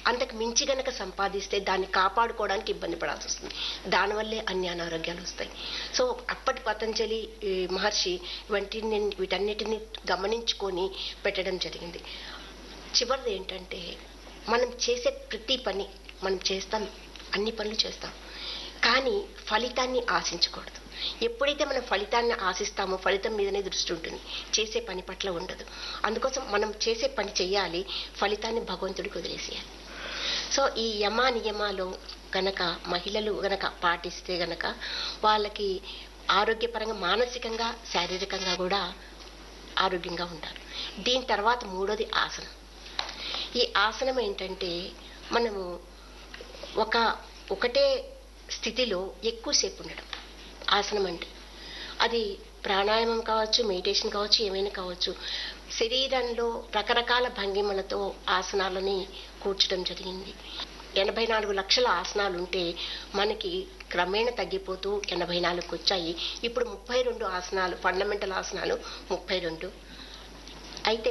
అంతకు మించి గనక సంపాదిస్తే దాన్ని కాపాడుకోవడానికి ఇబ్బంది పడాల్సి వస్తుంది దానివల్లే అన్ని అనారోగ్యాలు వస్తాయి సో అప్పటి పతంజలి ఈ మహర్షి వీటిని వీటన్నిటిని గమనించుకొని పెట్టడం జరిగింది చివరిది ఏంటంటే మనం చేసే ప్రతి పని మనం చేస్తాం అన్ని పనులు చేస్తాం కానీ ఫలితాన్ని ఆశించకూడదు ఎప్పుడైతే మనం ఫలితాన్ని ఆశిస్తామో ఫలితం మీదనే దృష్టి ఉంటుంది చేసే పని పట్ల ఉండదు అందుకోసం మనం చేసే పని చేయాలి ఫలితాన్ని భగవంతుడికి వదిలేసేయాలి సో ఈ యమ నియమాలు గనక మహిళలు గనక పాటిస్తే గనక వాళ్ళకి ఆరోగ్యపరంగా మానసికంగా శారీరకంగా కూడా ఆరోగ్యంగా ఉంటారు దీని తర్వాత మూడోది ఆసనం ఈ ఆసనం ఏంటంటే మనము ఒక ఒకటే స్థితిలో ఎక్కువసేపు ఉండడం ఆసనం అంటే అది ప్రాణాయామం కావచ్చు మెడిటేషన్ కావచ్చు ఏమైనా కావచ్చు శరీరంలో రకరకాల భంగిమలతో ఆసనాలని కూర్చడం జరిగింది ఎనభై నాలుగు లక్షల ఆసనాలు ఉంటే మనకి క్రమేణ తగ్గిపోతూ ఎనభై నాలుగుకి వచ్చాయి ఇప్పుడు ముప్పై రెండు ఆసనాలు ఫండమెంటల్ ఆసనాలు ముప్పై రెండు